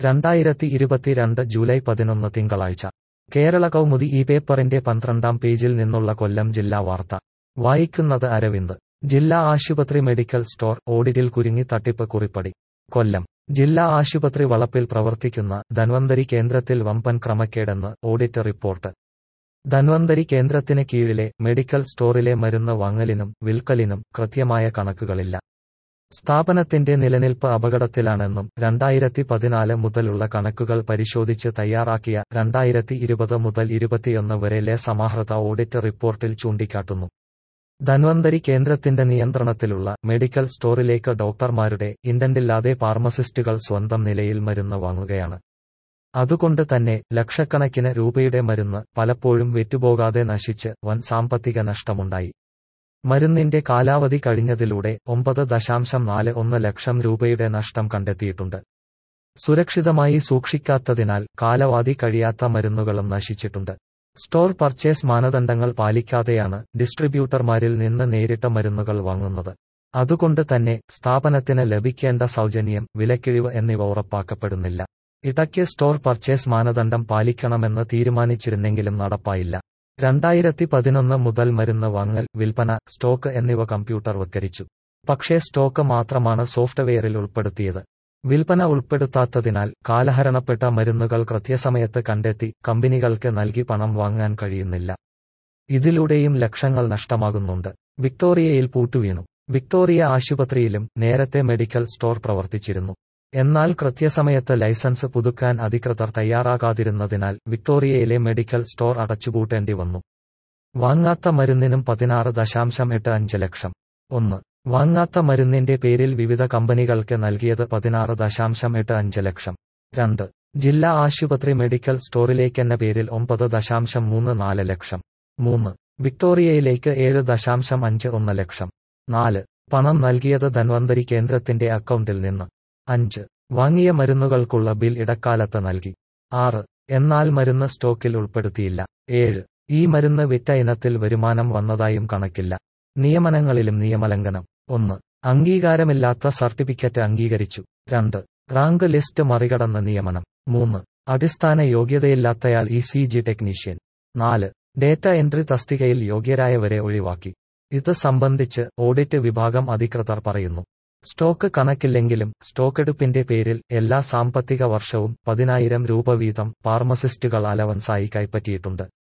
രണ്ടായിരത്തി ഇരുപത്തിരണ്ട് ജൂലൈ പതിനൊന്ന് തിങ്കളാഴ്ച കേരള കൗമുദി ഈ പേപ്പറിന്റെ പന്ത്രണ്ടാം പേജിൽ നിന്നുള്ള കൊല്ലം ജില്ലാ വാർത്ത വായിക്കുന്നത് അരവിന്ദ് ജില്ലാ ആശുപത്രി മെഡിക്കൽ സ്റ്റോർ ഓഡിറ്റിൽ കുരുങ്ങി തട്ടിപ്പ് കുറിപ്പടി കൊല്ലം ജില്ലാ ആശുപത്രി വളപ്പിൽ പ്രവർത്തിക്കുന്ന ധന്വന്തരി കേന്ദ്രത്തിൽ വമ്പൻ ക്രമക്കേടെന്ന് ഓഡിറ്റ് റിപ്പോർട്ട് ധന്വന്തരി കേന്ദ്രത്തിന് കീഴിലെ മെഡിക്കൽ സ്റ്റോറിലെ മരുന്ന് വാങ്ങലിനും വിൽക്കലിനും കൃത്യമായ കണക്കുകളില്ല സ്ഥാപനത്തിന്റെ നിലനിൽപ്പ് അപകടത്തിലാണെന്നും രണ്ടായിരത്തി പതിനാല് മുതലുള്ള കണക്കുകൾ പരിശോധിച്ച് തയ്യാറാക്കിയ രണ്ടായിരത്തി ഇരുപത് മുതൽ ഇരുപത്തിയൊന്ന് വരെയിലെ സമാഹൃത ഓഡിറ്റ് റിപ്പോർട്ടിൽ ചൂണ്ടിക്കാട്ടുന്നു ധന്വന്തരി കേന്ദ്രത്തിന്റെ നിയന്ത്രണത്തിലുള്ള മെഡിക്കൽ സ്റ്റോറിലേക്ക് ഡോക്ടർമാരുടെ ഇന്റന്റില്ലാതെ ഫാർമസിസ്റ്റുകൾ സ്വന്തം നിലയിൽ മരുന്ന് വാങ്ങുകയാണ് അതുകൊണ്ട് തന്നെ ലക്ഷക്കണക്കിന് രൂപയുടെ മരുന്ന് പലപ്പോഴും വിറ്റുപോകാതെ നശിച്ച് വൻ സാമ്പത്തിക നഷ്ടമുണ്ടായി മരുന്നിന്റെ കാലാവധി കഴിഞ്ഞതിലൂടെ ഒമ്പത് ദശാംശം നാല് ഒന്ന് ലക്ഷം രൂപയുടെ നഷ്ടം കണ്ടെത്തിയിട്ടുണ്ട് സുരക്ഷിതമായി സൂക്ഷിക്കാത്തതിനാൽ കാലവാധി കഴിയാത്ത മരുന്നുകളും നശിച്ചിട്ടുണ്ട് സ്റ്റോർ പർച്ചേസ് മാനദണ്ഡങ്ങൾ പാലിക്കാതെയാണ് ഡിസ്ട്രിബ്യൂട്ടർമാരിൽ നിന്ന് നേരിട്ട മരുന്നുകൾ വാങ്ങുന്നത് അതുകൊണ്ട് തന്നെ സ്ഥാപനത്തിന് ലഭിക്കേണ്ട സൗജന്യം വിലക്കിഴിവ് എന്നിവ ഉറപ്പാക്കപ്പെടുന്നില്ല ഇടയ്ക്ക് സ്റ്റോർ പർച്ചേസ് മാനദണ്ഡം പാലിക്കണമെന്ന് തീരുമാനിച്ചിരുന്നെങ്കിലും നടപ്പായില്ല രണ്ടായിരത്തി പതിനൊന്ന് മുതൽ മരുന്ന് വാങ്ങൽ വിൽപ്പന സ്റ്റോക്ക് എന്നിവ കമ്പ്യൂട്ടർവത്കരിച്ചു പക്ഷേ സ്റ്റോക്ക് മാത്രമാണ് സോഫ്റ്റ്വെയറിൽ ഉൾപ്പെടുത്തിയത് വിൽപ്പന ഉൾപ്പെടുത്താത്തതിനാൽ കാലഹരണപ്പെട്ട മരുന്നുകൾ കൃത്യസമയത്ത് കണ്ടെത്തി കമ്പനികൾക്ക് നൽകി പണം വാങ്ങാൻ കഴിയുന്നില്ല ഇതിലൂടെയും ലക്ഷങ്ങൾ നഷ്ടമാകുന്നുണ്ട് വിക്ടോറിയയിൽ പൂട്ടുവീണു വിക്ടോറിയ ആശുപത്രിയിലും നേരത്തെ മെഡിക്കൽ സ്റ്റോർ പ്രവർത്തിച്ചിരുന്നു എന്നാൽ കൃത്യസമയത്ത് ലൈസൻസ് പുതുക്കാൻ അധികൃതർ തയ്യാറാകാതിരുന്നതിനാൽ വിക്ടോറിയയിലെ മെഡിക്കൽ സ്റ്റോർ അടച്ചുപൂട്ടേണ്ടി വന്നു വാങ്ങാത്ത മരുന്നിനും പതിനാറ് ദശാംശം എട്ട് അഞ്ച് ലക്ഷം ഒന്ന് വാങ്ങാത്ത മരുന്നിന്റെ പേരിൽ വിവിധ കമ്പനികൾക്ക് നൽകിയത് പതിനാറ് ദശാംശം എട്ട് അഞ്ച് ലക്ഷം രണ്ട് ജില്ലാ ആശുപത്രി മെഡിക്കൽ സ്റ്റോറിലേക്കെന്ന പേരിൽ ഒമ്പത് ദശാംശം മൂന്ന് നാല് ലക്ഷം മൂന്ന് വിക്ടോറിയയിലേക്ക് ഏഴ് ദശാംശം അഞ്ച് ഒന്ന് ലക്ഷം നാല് പണം നൽകിയത് ധന്വന്തരി കേന്ദ്രത്തിന്റെ അക്കൗണ്ടിൽ നിന്ന് അഞ്ച് വാങ്ങിയ മരുന്നുകൾക്കുള്ള ബിൽ ഇടക്കാലത്ത് നൽകി ആറ് എന്നാൽ മരുന്ന് സ്റ്റോക്കിൽ ഉൾപ്പെടുത്തിയില്ല ഏഴ് ഈ മരുന്ന് വിറ്റ ഇനത്തിൽ വരുമാനം വന്നതായും കണക്കില്ല നിയമനങ്ങളിലും നിയമലംഘനം ഒന്ന് അംഗീകാരമില്ലാത്ത സർട്ടിഫിക്കറ്റ് അംഗീകരിച്ചു രണ്ട് റാങ്ക് ലിസ്റ്റ് മറികടന്ന് നിയമനം മൂന്ന് അടിസ്ഥാന യോഗ്യതയില്ലാത്തയാൾ ഇ സി ജി ടെക്നീഷ്യൻ നാല് ഡേറ്റ എൻട്രി തസ്തികയിൽ യോഗ്യരായവരെ ഒഴിവാക്കി ഇത് സംബന്ധിച്ച് ഓഡിറ്റ് വിഭാഗം അധികൃതർ പറയുന്നു സ്റ്റോക്ക് കണക്കില്ലെങ്കിലും സ്റ്റോക്കെടുപ്പിന്റെ പേരിൽ എല്ലാ സാമ്പത്തിക വർഷവും പതിനായിരം രൂപ വീതം ഫാർമസിസ്റ്റുകൾ അലവൻസായി കൈപ്പറ്റിയിട്ടുണ്ട്